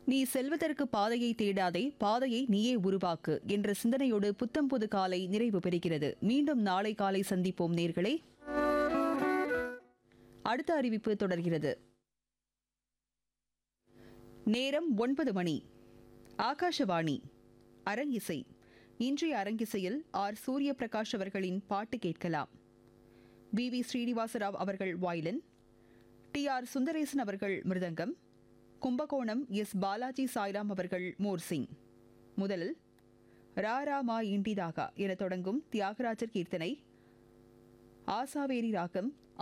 நீ செல்வதற்கு பாதையை தேடாதே பாதையை நீயே உருவாக்கு என்ற சிந்தனையோடு புத்தம் புது காலை நிறைவு பெறுகிறது மீண்டும் நாளை காலை சந்திப்போம் நேர்களே அடுத்த அறிவிப்பு தொடர்கிறது நேரம் ஒன்பது மணி ஆகாஷவாணி அரங்கிசை இன்றைய அரங்கிசையில் ஆர் சூரிய பிரகாஷ் அவர்களின் பாட்டு கேட்கலாம் வி வி ஸ்ரீனிவாசராவ் அவர்கள் வாயிலன் டி ஆர் சுந்தரேசன் அவர்கள் மிருதங்கம் கும்பகோணம் எஸ் பாலாஜி சாய்ராம் அவர்கள் மோர்சிங் முதலில் ரா ரா மா இண்டிதாகா என தொடங்கும் தியாகராஜர் கீர்த்தனை ஆசாவேரி ராகம்